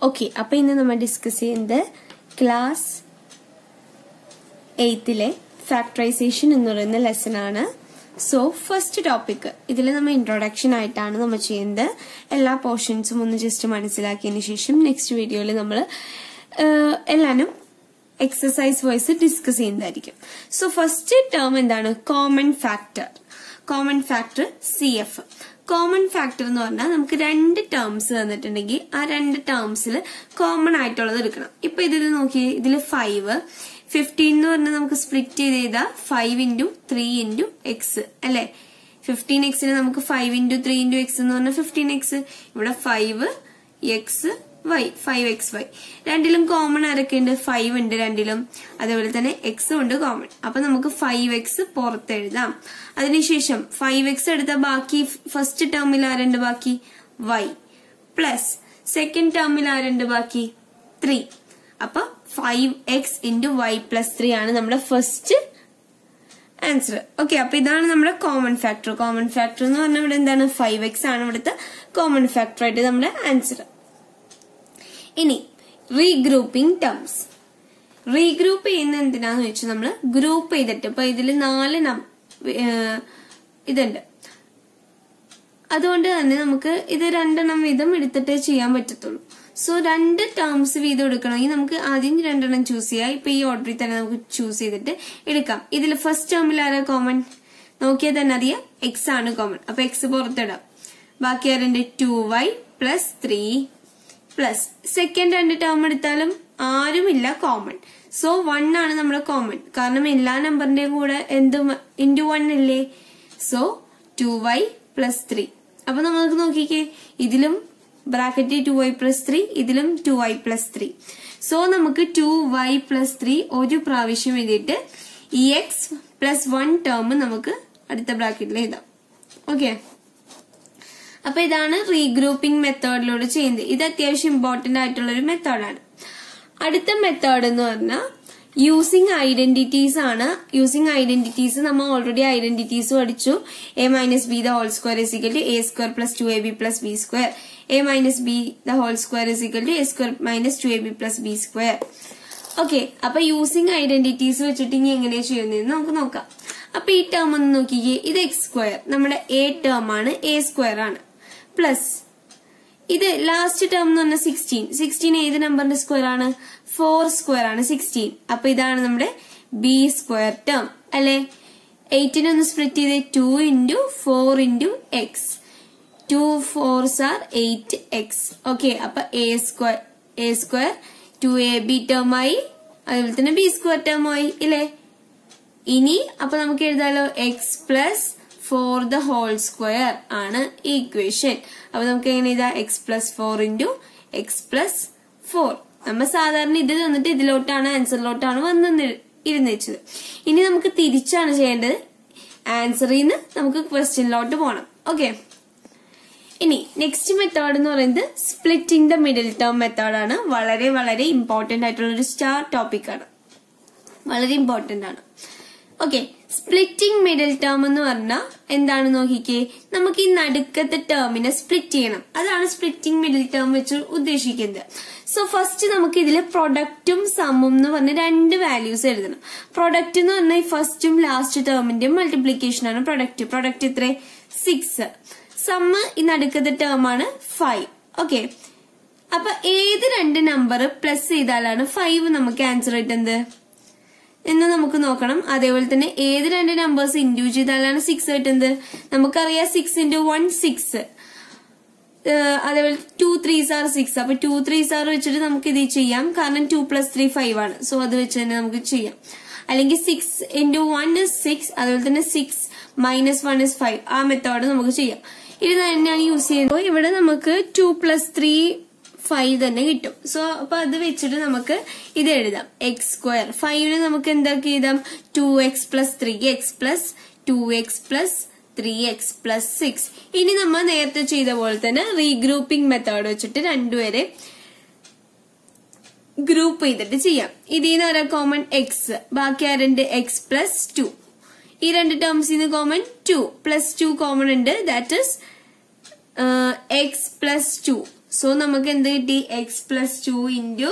okay അപ്പൊ ഇന്ന് നമ്മൾ ഡിസ്കസ് ചെയ്യുന്നത് ക്ലാസ് എയ്ത്തിലെ ഫാക്ടറൈസേഷൻ എന്ന് പറയുന്ന ലെസൺ ആണ് സോ ഫസ്റ്റ് ടോപ്പിക് ഇതിൽ നമ്മൾ ഇൻട്രൊഡക്ഷൻ ആയിട്ടാണ് നമ്മൾ ചെയ്യുന്നത് എല്ലാ പോർഷൻസും ഒന്ന് ജസ്റ്റ് മനസ്സിലാക്കിയതിന് ശേഷം നെക്സ്റ്റ് വീഡിയോയിൽ നമ്മൾ എല്ലാനും എക്സസൈസ് വൈസ് ഡിസ്കസ് ചെയ്യുന്നതായിരിക്കും സോ ഫസ്റ്റ് ടേം എന്താണ് common factor common factor C F common factor എന്ന് പറഞ്ഞാൽ നമുക്ക് രണ്ട് ടേംസ് തന്നിട്ടുണ്ടെങ്കിൽ ആ രണ്ട് ടേംസിൽ കോമൺ ആയിട്ടുള്ളത് എടുക്കണം ഇപ്പൊ ഇതിൽ നോക്കി ഇതിൽ ഫൈവ് ഫിഫ്റ്റീൻ എന്ന് പറഞ്ഞാൽ നമുക്ക് സ്പ്ലിറ്റ് ചെയ്ത് ചെയ്താൽ five into three into X അല്ലെ ഫിഫ്റ്റീൻ എക്സിന് നമുക്ക് five into three into X എന്ന് പറഞ്ഞാൽ ഫിഫ്റ്റീൻ എക്സ് ഇവിടെ five X Y five X Y രണ്ടിലും കോമൺ ആരൊക്കെ ഉണ്ട് ഫൈവ് ഉണ്ട് രണ്ടിലും അതേപോലെ തന്നെ എക്സും ഉണ്ട് കോമൺ അപ്പൊ നമുക്ക് ഫൈവ് എക്സ് പുറത്തെഴുതാം അതിനുശേഷം ഫൈവ് എക്സ് എടുത്ത ബാക്കി ഫസ്റ്റ് ടേമിൽ ആരുണ്ട് ബാക്കി വൈ പ്ലസ് സെക്കൻഡ് ടേമിൽ ആരുണ്ട് ബാക്കി ത്രീ അപ്പൊ five X into Y plus three ആണ് നമ്മുടെ ഫസ്റ്റ് ആൻസർ ഓക്കെ അപ്പൊ ഇതാണ് നമ്മുടെ കോമൺ ഫാക്ടർ കോമൺ ഫാക്ടർ എന്ന് പറഞ്ഞാൽ ഇവിടെ എന്താണ് ഫൈവ് എക്സ് ആണ് ഇവിടുത്തെ കോമൺ ഫാക്ടർ ആയിട്ട് നമ്മുടെ ആൻസർ ഇനി റീഗ്രൂപ്പിംഗ് ടേംസ് റീഗ്രൂപ്പ് ചെയ്യുന്ന എന്തിനാന്ന് വെച്ചാൽ നമ്മൾ ഗ്രൂപ്പ് ചെയ്തിട്ട് ഇപ്പൊ ഇതിൽ നാല് ഇതുണ്ട് അതുകൊണ്ട് തന്നെ നമുക്ക് ഇത് രണ്ടെണ്ണം വീതം എടുത്തിട്ടേ ചെയ്യാൻ പറ്റത്തുള്ളൂ സോ രണ്ട് ടേംസ് വീതം എടുക്കണമെങ്കിൽ നമുക്ക് ആദ്യം രണ്ടെണ്ണം ചൂസ് ചെയ്യാം ഇപ്പൊ ഈ ഓർഡറിൽ തന്നെ നമുക്ക് ചൂസ് ചെയ്തിട്ട് എടുക്കാം ഇതിൽ ഫസ്റ്റ് ടേമിൽ ആരാ കോമൺ നോക്കിയാൽ തന്നെ അറിയാം എക്സ് ആണ് കോമൺ അപ്പൊ എക്സ് പുറത്തിടാം ബാക്കി ആരുണ്ട് to Y plus three plus second രണ്ട് ടേം എടുത്താലും ആരുമില്ല കോമൺ സോ വൺ ആണ് നമ്മുടെ കോമൺ കാരണം എല്ലാ നമ്പറിന്റെയും കൂടെ എന്ത് ഇൻറ്റു വൺ അല്ലേ so two Y plus three അപ്പൊ നമുക്ക് നോക്കിക്കേ ഇതിലും bracket two Y plus three ഇതിലും two Y plus three so നമുക്ക് ടു വൈ പ്ലസ് ത്രീ ഒരു പ്രാവശ്യം എഴുതിയിട്ട് ഈ എക്സ് പ്ലസ് വൺ ടേം നമുക്ക് അടുത്ത ബ്രാക്കറ്റിൽ എഴുതാം ഓക്കെ അപ്പൊ ഇതാണ് റീഗ്രൂപ്പിംഗ് മെത്തേഡിലൂടെ ചെയ്യുന്നത് ഇത് അത്യാവശ്യം ഇമ്പോർട്ടന്റ് ആയിട്ടുള്ള ഒരു മെത്തേഡാണ് അടുത്ത മെത്തേഡ് എന്ന് പറഞ്ഞാൽ യൂസിങ് ഐഡന്റിറ്റീസ് ആണ് യൂസിങ് ഐഡന്റിറ്റീസ് നമ്മൾ ഓൾറെഡി ഐഡന്റിറ്റീസ് പഠിച്ചു A minus B the whole square is equal to A square plus two A B plus B square A minus B the whole square is equal to A square minus two A B plus B square okay അപ്പൊ using identities വെച്ചിട്ട് ഇനി എങ്ങനെയാ ചെയ്യുന്നതെന്ന് നമുക്ക് നോക്കാം അപ്പൊ ഈ term ഒന്ന് നോക്കിക്കേ ഇത് എക്സ് സ്ക്വയർ നമ്മുടെ എ ടേം ആണ് എ സ്ക്വയർ ആണ് പ്ലസ് ഇത് ലാസ്റ്റ് ടേം എന്ന് പറഞ്ഞാൽ സിക്സ്റ്റീൻ സിക്സ്റ്റീൻ ഏത് നമ്പറിന്റെ സ്ക്വയർ ആണ് ഫോർ സ്ക്വയർ ആണ് സിക്സ്റ്റീൻ അപ്പൊ ഇതാണ് നമ്മുടെ ബി സ്ക്വയർ ടേം അല്ലെ എയ്റ്റിനെ ഒന്ന് സ്പ്ലിറ്റ് ചെയ്ത് two into four into X two fours are eight X okay അപ്പൊ A square A square two A B term ആയി അതുപോലെ തന്നെ ബി സ്ക്വയർ ടേം ആയി ഇല്ലേ ഇനി അപ്പൊ നമുക്ക് എഴുതാലോ X plus four the whole square ആണ് ഈ ഇക്വേഷൻ അപ്പൊ നമുക്ക് എങ്ങനെ ഇതാ X plus four into X plus four നമ്മൾ സാധാരണ ഇത് തന്നിട്ട് ഇതിലോട്ടാണ് ആൻസറിലോട്ടാണ് വന്ന് ഇരുന്ന് വെച്ചത് ഇനി നമുക്ക് തിരിച്ചാണ് ചെയ്യേണ്ടത് ആൻസറിൽ നിന്ന് നമുക്ക് ക്വസ്റ്റ്യനിലോട്ട് പോകണം ഓക്കെ ഇനി നെക്സ്റ്റ് മെത്തേഡ് എന്ന് പറയുന്നത് സ്പ്ലിറ്റിംഗ് ദ മിഡിൽ ടേം മെത്തേഡാണ് വളരെ വളരെ ഇമ്പോർട്ടന്റ് ആയിട്ടുള്ള ഒരു സ്റ്റാർ ടോപ്പിക് ആണ് വളരെ ഇമ്പോർട്ടന്റ് ആണ് ഓക്കെ സ്പ്ലിറ്റിംഗ് മിഡിൽ ടേം എന്ന് പറഞ്ഞാൽ എന്താണ് നോക്കിക്കേ നമുക്ക് ഈ നടുക്കത്തെ ടേമിനെ സ്പ്ലിറ്റ് ചെയ്യണം അതാണ് സ്പ്ലിറ്റിംഗ് മിഡിൽ ടേം വെച്ച് ഉദ്ദേശിക്കുന്നത് സോ ഫസ്റ്റ് നമുക്ക് ഇതിൽ പ്രൊഡക്റ്റും സമ്മും എന്ന് പറഞ്ഞ രണ്ട് വാല്യൂസ് എഴുതണം പ്രൊഡക്റ്റ് എന്ന് പറഞ്ഞാൽ ഈ ഫസ്റ്റും ലാസ്റ്റ് ടേമിന്റെയും മൾട്ടിപ്ലിക്കേഷൻ ആണ് പ്രൊഡക്റ്റ് പ്രൊഡക്റ്റ് എത്ര സിക്സ് സമ്മ് ഈ നടുക്കത്തെ ടേം ആണ് ഫൈവ് ഓക്കെ അപ്പൊ ഏത് രണ്ട് നമ്പർ പ്ലസ് ചെയ്താലാണ് ഫൈവ് നമുക്ക് ആൻസർ കിട്ടുന്നത് എന്ന് നമുക്ക് നോക്കണം അതേപോലെ തന്നെ ഏത് രണ്ട് നമ്പേഴ്സ് ഇൻഡ്യൂ ചെയ്താലാണ് സിക്സ് കിട്ടുന്നത് നമുക്കറിയാം സിക്സ് ഇൻറ്റു വൺ സിക്സ് അതേപോലെ ടു ത്രീ സാർ സിക്സ് അപ്പൊ ടു ത്രീ സാർ വെച്ചിട്ട് നമുക്ക് ഇത് ചെയ്യാം കാരണം ടു പ്ലസ് ത്രീ ഫൈവ് ആണ് സോ അത് വെച്ച് തന്നെ നമുക്ക് ചെയ്യാം അല്ലെങ്കിൽ six into one is six അതുപോലെ തന്നെ six minus one is five ആ മെത്തേഡ് നമുക്ക് ചെയ്യാം ഇത് തന്നെയാണ് യൂസ് ചെയ്യുന്നത് ഇവിടെ നമുക്ക് ടു പ്ലസ് ത്രീ ഫൈവ് തന്നെ കിട്ടും സോ അപ്പൊ അത് വെച്ചിട്ട് നമുക്ക് ഇത് എഴുതാം എക്സ് സ്ക്വയർ ഫൈവിന് നമുക്ക് എന്താക്കി എഴുതാം two X plus three X plus two X plus three X plus six ഇനി നമ്മൾ നേരത്തെ ചെയ്ത പോലെ തന്നെ റീഗ്രൂപ്പിംഗ് മെത്തേഡ് വെച്ചിട്ട് രണ്ടുപേരെ ഗ്രൂപ്പ് ചെയ്തിട്ട് ചെയ്യാം ഇതിൽ നിന്ന് ഒരു കോമൺ എക്സ് ബാക്കി ആ രണ്ട് എക്സ് പ്ലസ് ടു ഈ രണ്ട് ടേംസിൽ നിന്ന് common two plus two common ഉണ്ട് that is X plus two so നമുക്ക് എന്ത് കിട്ടി എക്സ് പ്ലസ് ടു ഇൻറ്റു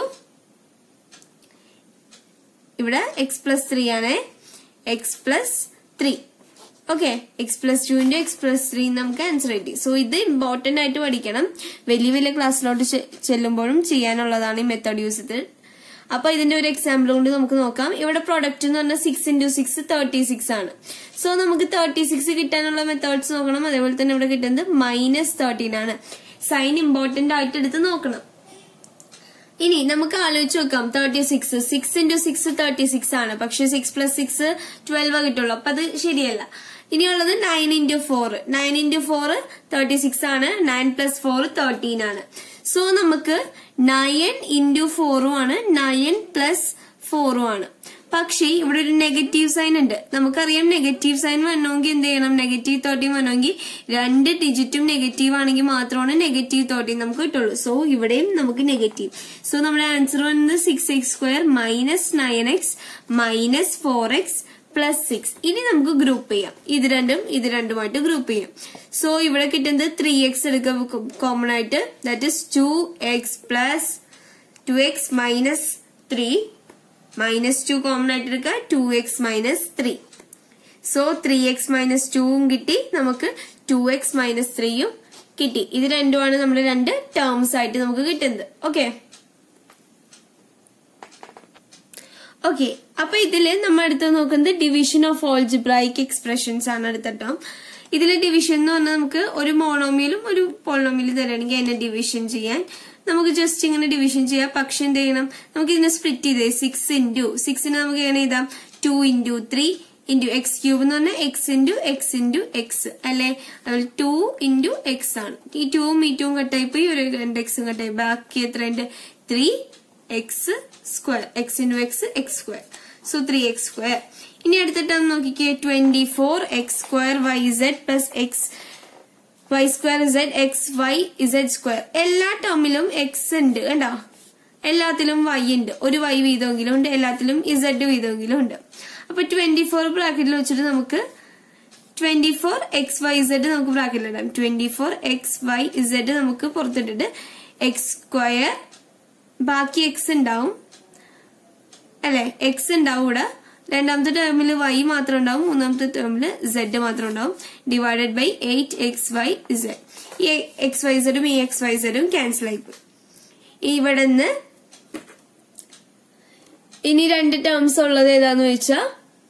ഇവിടെ എക്സ് പ്ലസ് ത്രീ ആണ് X plus three okay X plus two into X plus three നമുക്ക് ആൻസർ കിട്ടി സോ ഇത് important ആയിട്ട് പഠിക്കണം വലിയ വലിയ ക്ലാസ്സിലോട്ട് ചെല്ലുമ്പോഴും ചെയ്യാനുള്ളതാണ് ഈ മെത്തേഡ് യൂസ് ചെയ്ത് അപ്പൊ ഇതിന്റെ ഒരു എക്സാമ്പിൾ കൊണ്ട് നമുക്ക് നോക്കാം ഇവിടെ പ്രൊഡക്റ്റ് എന്ന് പറഞ്ഞാൽ six into six thirty six ആണ് സോ നമുക്ക് തേർട്ടി സിക്സ് കിട്ടാനുള്ള മെത്തേഡ്സ് നോക്കണം അതേപോലെ തന്നെ ഇവിടെ കിട്ടുന്നത് മൈനസ് തേർട്ടീൻ ആണ് സൈൻ ഇമ്പോർട്ടന്റ് ആയിട്ട് എടുത്ത് നോക്കണം ഇനി നമുക്ക് ആലോചിച്ച് നോക്കാം thirty six six into six thirty six ആണ് പക്ഷെ സിക്സ് പ്ലസ് സിക്സ് ട്വൽവ് കിട്ടുള്ളൂ അപ്പൊ അത് ശരിയല്ല ഇനിയുള്ളത് nine into four nine into four thirty six ആണ് നയൻ പ്ലസ് ഫോർ തേർട്ടീൻ ആണ് സോ നമുക്ക് നയൻ ഇൻറ്റു ഫോറും ആണ് നയൻ പ്ലസ് ഫോറും ആണ് പക്ഷേ ഇവിടെ ഒരു നെഗറ്റീവ് സൈൻ ഉണ്ട് നമുക്കറിയാം നെഗറ്റീവ് സൈൻ വരണമെങ്കിൽ എന്ത് ചെയ്യണം നെഗറ്റീവ് തേർട്ടീൻ വരണമെങ്കിൽ രണ്ട് ഡിജിറ്റും നെഗറ്റീവ് ആണെങ്കിൽ മാത്രമാണ് നെഗറ്റീവ് തേർട്ടീൻ നമുക്ക് കിട്ടുള്ളൂ സോ ഇവിടെയും നമുക്ക് നെഗറ്റീവ് സോ നമ്മുടെ ആൻസർ വന്നത് six X square minus nine X minus four X plus six ഇനി നമുക്ക് ഗ്രൂപ്പ് ചെയ്യാം ഇത് രണ്ടും ഇത് രണ്ടുമായിട്ട് ഗ്രൂപ്പ് ചെയ്യാം സോ ഇവിടെ കിട്ടുന്നത് ത്രീ എക്സ് എടുക്കുക കോമൺ ആയിട്ട് that is two X plus two X minus three minus two common ആയിട്ട് എടുക്കുക two X minus three so three X minus ടുവും കിട്ടി നമുക്ക് ടു എക്സ് മൈനസ് ത്രീയും കിട്ടി ഇത് രണ്ടുമാണ് നമ്മുടെ രണ്ട് ടേംസ് ആയിട്ട് നമുക്ക് കിട്ടുന്നത് ഓക്കെ ഓക്കെ അപ്പൊ ഇതില് നമ്മൾ അടുത്ത് നോക്കുന്നത് ഡിവിഷൻ ഓഫ് ഓൾജിബ്രൈക്ക് എക്സ്പ്രഷൻസ് ആണ് അടുത്ത ടേം ഇതിലെ ഡിവിഷൻ എന്ന് പറഞ്ഞാൽ നമുക്ക് ഒരു മോണോമിയലും ഒരു പോളിനോമിയലും തരാണെങ്കിൽ അതിനെ ഡിവിഷൻ ചെയ്യാൻ നമുക്ക് ജസ്റ്റ് ഇങ്ങനെ ഡിവിഷൻ ചെയ്യാം പക്ഷെ എന്ത് ചെയ്യണം നമുക്ക് ഇതിനെ സ്പ്ലിറ്റ് ചെയ്തേ സിക്സ് ഇൻറ്റു സിക്സിന് നമുക്ക് എങ്ങനെ എഴുതാം two into three into X cube എന്ന് പറഞ്ഞാൽ X into X into X അല്ലെ അതുപോലെ ടു ഇൻറ്റു എക്സ് ആണ് ഈ ടൂവും ഈ ടൂവും കട്ടായി പോയി ഒരു രണ്ട് എക്സും കട്ടായി ബാക്കി എത്രയുണ്ട് three X square X into X X square so three X square ഇനി അടുത്തിട്ട് നോക്കിക്കേ twenty four X square Y Z plus X Y square Z X Y Z square എല്ലാ ടേമിലും എക്സ് ഉണ്ട് കണ്ടോ എല്ലാത്തിലും വൈ ഉണ്ട് ഒരു വൈ വീതമെങ്കിലും ഉണ്ട് എല്ലാത്തിലും ഇസഡ് വീതമെങ്കിലും ഉണ്ട് അപ്പൊ ട്വന്റി ഫോർ ബ്രാക്കറ്റിൽ വെച്ചിട്ട് നമുക്ക് twenty four X Y Z നമുക്ക് ബ്രാക്കറ്റിൽ ഇടാം twenty four X Y Z നമുക്ക് പുറത്തിട്ടിട്ട് എക്സ് സ്ക്വയർ ബാക്കി എക്സ് ഉണ്ടാവും അല്ലെ എക്സ് ഉണ്ടാവും ഇവിടെ രണ്ടാമത്തെ ടേമിൽ വൈ മാത്രം ഉണ്ടാവും മൂന്നാമത്തെ ടേമിൽ സെഡ് മാത്രം ഉണ്ടാവും divided by eight X Y Z ഈ എക്സ് വൈ സെഡും ഈ എക്സ് വൈ സെഡും ക്യാൻസൽ ആയിപ്പോയി ഇവിടെ നിന്ന് ഇനി രണ്ട് ടേംസ് ഉള്ളത് ഏതാന്ന് വെച്ചാൽ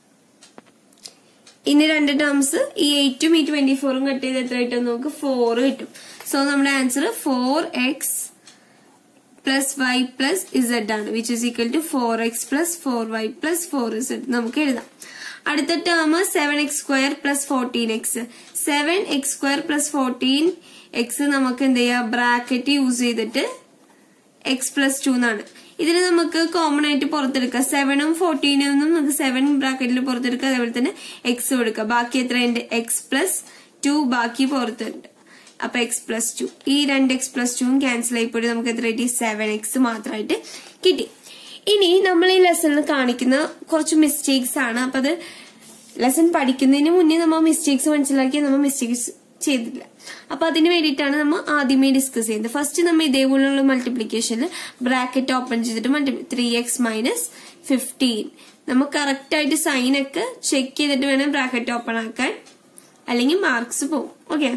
ഇനി രണ്ട് ടേംസ് ഈ എയ്റ്റും ഈ ട്വന്റി ഫോറും കട്ട് ചെയ്ത് എത്ര കിട്ടും നമുക്ക് ഫോർ കിട്ടും സോ നമ്മുടെ answer four X plus y plus z ആണ് which is equal to four X plus four y plus four z നമുക്ക് എഴുതാം അടുത്ത term seven x square plus fourteen x seven x square plus fourteen x നമുക്ക് എന്ത് ചെയ്യാം bracket use ചെയ്തിട്ട് x plus two എന്നാണ് ഇതിന് നമുക്ക് കോമൺ ആയിട്ട് പുറത്തെടുക്കാം സെവനും ഫോർട്ടീനും നമുക്ക് സെവൻ ബ്രാക്കറ്റിൽ പുറത്തെടുക്കാം അതേപോലെ തന്നെ എക്സ് കൊടുക്കാം ബാക്കി എത്രയുണ്ട് എക്സ് പ്ലസ് ടു ബാക്കി പുറത്തുണ്ട് അപ്പൊ എക്സ് പ്ലസ് ടു ഈ രണ്ട് എക്സ് പ്ലസ് ടുവും ക്യാൻസൽ ആയിപ്പോയി നമുക്ക് എത്ര കിട്ടി സെവൻ എക്സ് മാത്രമായിട്ട് കിട്ടി ഇനി നമ്മൾ ഈ ലെസണിൽ കാണിക്കുന്ന കുറച്ച് മിസ്റ്റേക്സ് ആണ് അപ്പൊ അത് ലെസൺ പഠിക്കുന്നതിന് മുന്നേ നമ്മൾ മിസ്റ്റേക്സ് മനസ്സിലാക്കി നമ്മൾ മിസ്റ്റേക്സ് ചെയ്തില്ല അപ്പൊ അതിന് വേണ്ടിയിട്ടാണ് നമ്മൾ ആദ്യമേ ഡിസ്കസ് ചെയ്യുന്നത് ഫസ്റ്റ് നമ്മൾ ഇതേപോലുള്ള മൾട്ടിപ്ലിക്കേഷനിൽ ബ്രാക്കറ്റ് ഓപ്പൺ ചെയ്തിട്ട് multi three X minus fifteen നമ്മൾ കറക്റ്റ് ആയിട്ട് സൈൻ ഒക്കെ ചെക്ക് ചെയ്തിട്ട് വേണം ബ്രാക്കറ്റ് ഓപ്പൺ ആക്കാൻ അല്ലെങ്കിൽ മാർക്സ് പോകും ഓക്കെ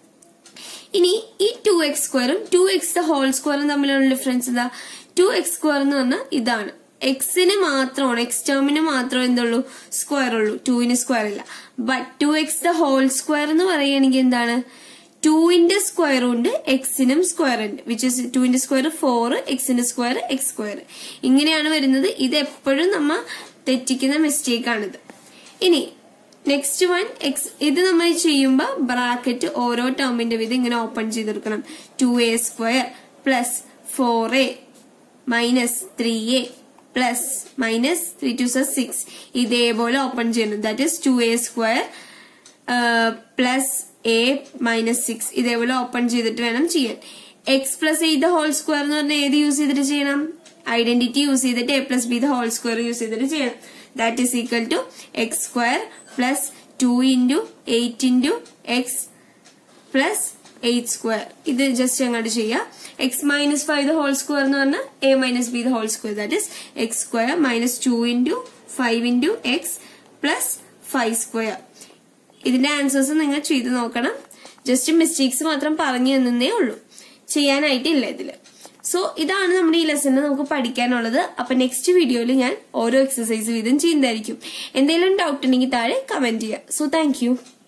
ഇനി ഈ ടു എക്സ് സ്ക്വയറും ടു എക്സ് ദ ഹോൾ സ്ക്വയറും തമ്മിലുള്ള ഡിഫറൻസ് എന്താ ടു എക്സ് സ്ക്വയർ എന്ന് പറഞ്ഞാൽ ഇതാണ് എക്സിന് മാത്രമാണ് എക്സ് ടേമിന് മാത്രമേ എന്തുള്ളൂ സ്ക്വയർ ഉള്ളൂ ടുവിന് സ്ക്വയർ ഇല്ല but two x the whole square എന്ന് പറയുകയാണെങ്കിൽ എന്താണ് ടുവിന്റെ സ്ക്വയർ ഉണ്ട് എക്സിനും സ്ക്വയർ ഉണ്ട് വിച്ച് ഇസ് ടുവിന്റെ സ്ക്വയർ ഫോർ എക്സിന്റെ സ്ക്വയർ എക്സ് സ്ക്വയർ ഇങ്ങനെയാണ് വരുന്നത് ഇത് എപ്പോഴും നമ്മ തെറ്റിക്കുന്ന മിസ്റ്റേക്ക് ആണിത് ഇനി നെക്സ്റ്റ് വൺ എക്സ് ഇത് നമ്മൾ ചെയ്യുമ്പോൾ ബ്രാക്കറ്റ് ഓരോ ടേമിന്റെ വീതം ഇങ്ങനെ ഓപ്പൺ ചെയ്തെടുക്കണം two A square plus four a minus three a plus minus three two six ഇതേപോലെ ഓപ്പൺ ചെയ്യണം that is two A square plus a minus six ഇതേപോലെ ഓപ്പൺ ചെയ്തിട്ട് വേണം ചെയ്യാൻ x plus a the whole square എന്ന് പറഞ്ഞാൽ ഏത് use ചെയ്തിട്ട് ചെയ്യണം ഐഡന്റിറ്റി യൂസ് ചെയ്തിട്ട് a plus b the whole square use ചെയ്തിട്ട് ചെയ്യണം that is equal to x square plus two into eight into X plus eight square ഇത് just അങ്ങോട്ട് ചെയ്യാം x minus five the whole square എന്ന് പറഞ്ഞാൽ a minus B the whole square that is x square minus two into five into X plus five square ഇതിന്റെ answers നിങ്ങൾ ചെയ്ത് നോക്കണം just mistakes മാത്രം പറഞ്ഞു തന്നേ ഉള്ളൂ ചെയ്യാനായിട്ടില്ല ഇതില് സോ ഇതാണ് നമ്മുടെ ഈ ലെസണിൽ നമുക്ക് പഠിക്കാനുള്ളത് അപ്പൊ നെക്സ്റ്റ് വീഡിയോയിൽ ഞാൻ ഓരോ എക്സസൈസ് വീതം ചെയ്യുന്നതായിരിക്കും എന്തെങ്കിലും ഡൗട്ട് ഉണ്ടെങ്കിൽ താഴെ കമന്റ് ചെയ്യാം സോ താങ്ക്